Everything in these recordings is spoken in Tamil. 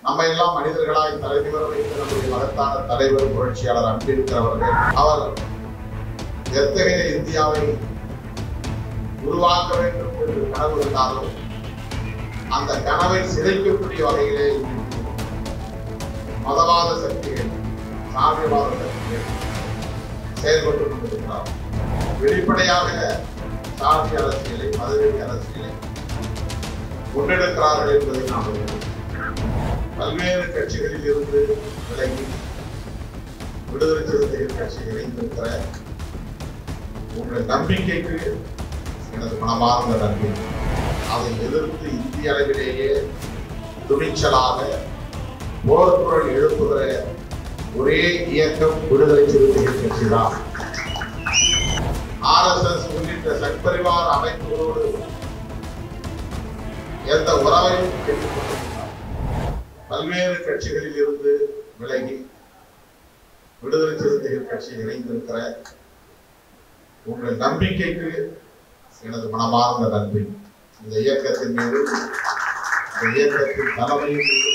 நம்ம எல்லாம் மனிதர்களாய் தலைநிவர வைத்த நம்முடைய மகத்தான தலைவர் புரட்சியாளர் அம்பேத்கர் அவர்கள் அவர் எத்தகைய இந்தியாவை உருவாக்க வேண்டும் என்று கனவு இருந்தாலும் அந்த கனவை சிதைக்கக்கூடிய வகையிலே மதவாத சக்திகள் சாமியவாத சக்திகள் செயல்பட்டுக் கொண்டிருக்கிறார் வெளிப்படையாக சாதி அரசியலை மதவெறி அரசியலை முன்னெடுக்கிறார்கள் என்பதை நாம் அறிவோம். பல்வேறு கட்சிகளில் இருந்து விலகி விடுதலை சிறுத்தைகள் கட்சி இணைந்திருக்கிற உங்கள் நம்பிக்கைக்கு எனது மனமார்ந்த நன்றி அதை எதிர்த்து இந்திய அளவிலேயே துணிச்சலாக போர்க்குரல் எழுப்புகிற ஒரே இயக்கம் விடுதலை சிறுத்தைகள் கட்சிதான் ஆர்எஸ்எஸ் உள்ளிட்ட சட்பரிவார் அமைப்புகளோடு எந்த உறவையும் கேட்டுக்கொண்டிருக்கிறார் பல்வேறு கட்சிகளில் இருந்து விலகி விடுதலை சிறுத்தைகள் கட்சி இணைந்திருக்கிற உங்கள் நம்பிக்கைக்கு எனது மனமார்ந்த நன்றி இந்த இயக்கத்தின் மீது இந்த இயக்கத்தின் தலைமையின் மீது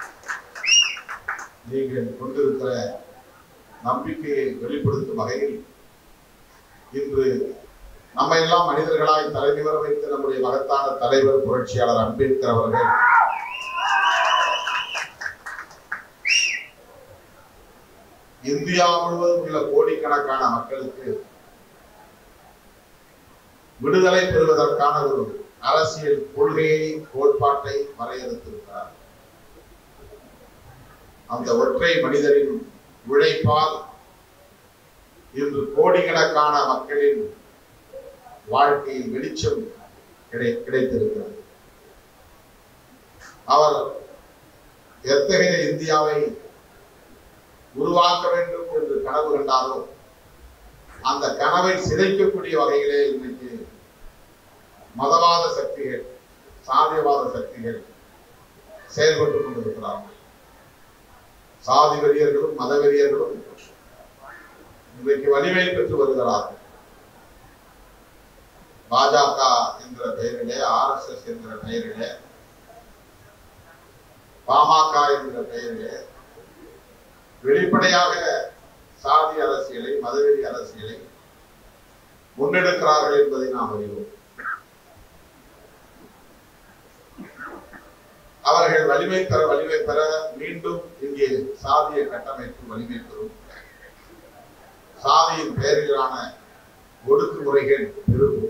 நீங்கள் கொண்டிருக்கிற நம்பிக்கையை வெளிப்படுத்தும் வகையில் இன்று நம்ம எல்லாம் மனிதர்களாய் தலைநிவர வைத்த நம்முடைய மகத்தான தலைவர் புரட்சியாளர் அம்பேத்கர் அவர்கள் இந்தியா முழுவதும் உள்ள கோடிக்கணக்கான மக்களுக்கு விடுதலை பெறுவதற்கான ஒரு அரசியல் கொள்கையை கோட்பாட்டை வரையறுத்திருக்கிறார் அந்த ஒற்றை மனிதரின் உழைப்பால் இன்று கோடிக்கணக்கான மக்களின் வாழ்க்கையில் வெளிச்சம் கிடை கிடைத்திருக்கிறது அவர் எத்தகைய இந்தியாவை உருவாக்க வேண்டும் என்று கனவு கண்டாரோ அந்த கனவை சிதைக்கக்கூடிய வகையிலே இன்னைக்கு மதவாத சக்திகள் சாதியவாத சக்திகள் செயல்பட்டுக் கொண்டிருக்கிறார்கள் சாதி வெறியர்களும் மத வெறியர்களும் இன்றைக்கு வலிமை பெற்று வருகிறார்கள் பாஜக என்ற பெயரிலே ஆர் எஸ் எஸ் என்கிற பெயரிலே பாமக என்கிற பெயரிலே வெளிப்படையாக சாதி அரசியலை மதவெறி அரசியலை முன்னெடுக்கிறார்கள் என்பதை நாம் அறிவோம் அவர்கள் வலிமை பெற வலிமை பெற மீண்டும் இங்கே சாதிய கட்டமைப்பு வலிமை பெறும் சாதியின் பெயரிலான ஒடுக்குமுறைகள் பெருகும்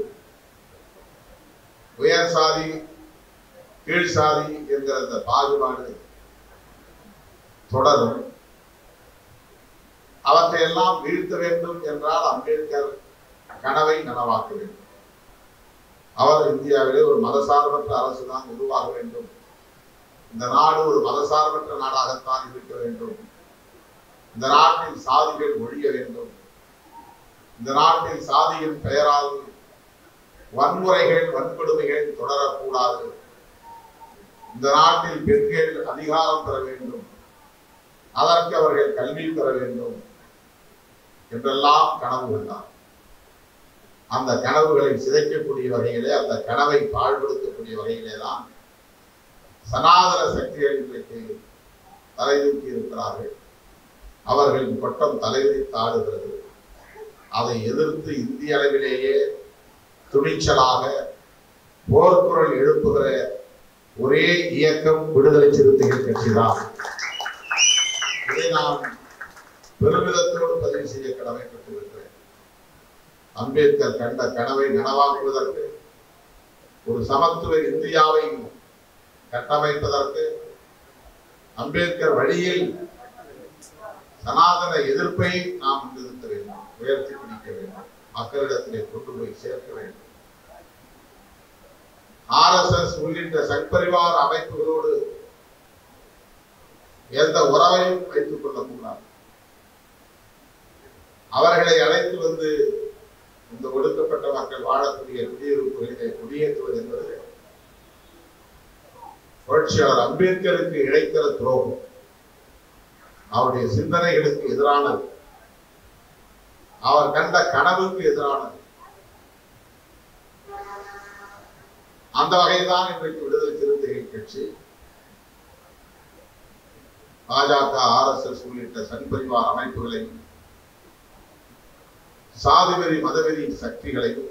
உயர் சாதி கீழ் சாதி என்கிற அந்த பாகுபாடு தொடரும் அவற்றையெல்லாம் வீழ்த்த வேண்டும் என்றால் அம்பேத்கர் கனவை நனவாக்க வேண்டும் அவர் இந்தியாவிலே ஒரு மதசார்பற்ற அரசு தான் உருவாக வேண்டும் இந்த நாடு ஒரு மதசார்பற்ற நாடாகத்தான் இருக்க வேண்டும் இந்த நாட்டில் சாதிகள் ஒழிய வேண்டும் இந்த நாட்டில் சாதியின் பெயரால் வன்முறைகள் வன்கொடுமைகள் தொடரக்கூடாது இந்த நாட்டில் பெண்கள் அதிகாரம் பெற வேண்டும் அதற்கு அவர்கள் கல்வி பெற வேண்டும் என்றெல்லாம் கனவு கொண்டார் அந்த கனவுகளை சிதைக்கக்கூடிய வகையிலே அந்த கனவை பாழ்படுத்தக்கூடிய வகையிலே தான் சனாதன சக்திகள் இன்றைக்கு தலை தூக்கி இருக்கிறார்கள் அவர்களின் கொட்டம் தலைவிரித்து ஆடுகிறது அதை எதிர்த்து இந்திய அளவிலேயே துணிச்சலாக போர்க்குரல் எழுப்புகிற ஒரே இயக்கம் விடுதலை சிறுத்தைகள் கட்சிதான் இதை நான் பெருமிதத்தோடு பதிவு செய்ய கடமைப்பட்டிருக்கிறேன் அம்பேத்கர் கண்ட கனவை நனவாக்குவதற்கு ஒரு சமத்துவ இந்தியாவை கட்டமைப்பதற்கு அம்பேத்கர் வழியில் சனாதன எதிர்ப்பை நாம் முன்னிறுத்த வேண்டும் உயர்த்தி பிடிக்க வேண்டும் மக்களிடத்திலே கொண்டு போய் சேர்க்க வேண்டும் ஆர்எஸ்எஸ் உள்ளிட்ட சட்பரிவார் அமைப்புகளோடு எந்த உறவையும் வைத்துக் கொள்ளக்கூடாது அவர்களை அழைத்து வந்து இந்த ஒடுக்கப்பட்ட மக்கள் வாழக்கூடிய குடியிருப்புகளிலே குடியேற்றுவது என்பது புரட்சியாளர் அம்பேத்கருக்கு இழைக்கிற துரோகம் அவருடைய சிந்தனைகளுக்கு எதிரானது அவர் கண்ட கனவுக்கு எதிரானது அந்த வகைதான் இன்றைக்கு விடுதலை சிறுத்தைகள் கட்சி பாஜக ஆர்எஸ்எஸ் உள்ளிட்ட சன்பரிவார் அமைப்புகளையும் சாதிவெறி மதவெறி சக்திகளையும்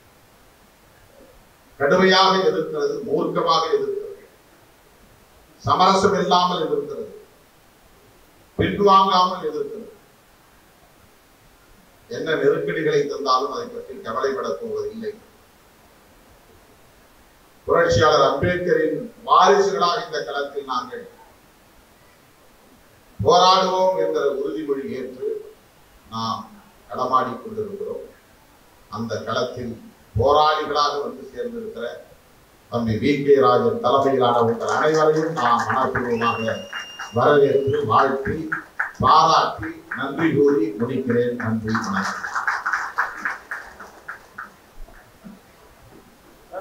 கடுமையாக எதிர்க்கிறது மூர்க்கமாக எதிர்க்கிறது சமரசம் இல்லாமல் எதிர்க்கிறது பின்வாங்காமல் எதிர்க்கிறது என்ன நெருக்கடிகளை தந்தாலும் அதை பற்றி கவலைப்படப் போவதில்லை புரட்சியாளர் அம்பேத்கரின் வாரிசுகளாக இந்த களத்தில் நாங்கள் போராடுவோம் என்ற உறுதிமொழி ஏற்று நாம் களமாடிக் கொண்டிருக்கிறோம் அந்த களத்தில் போராளிகளாக வந்து சேர்ந்திருக்கிற தம்பி வி கே ராஜன் தலைமையிலான உங்கள் அனைவரையும் நாம் மனப்பூர்வமாக வரவேற்று வாழ்த்தி பாராட்டி நன்றி கூறி முடிக்கிறேன் நன்றி வணக்கம்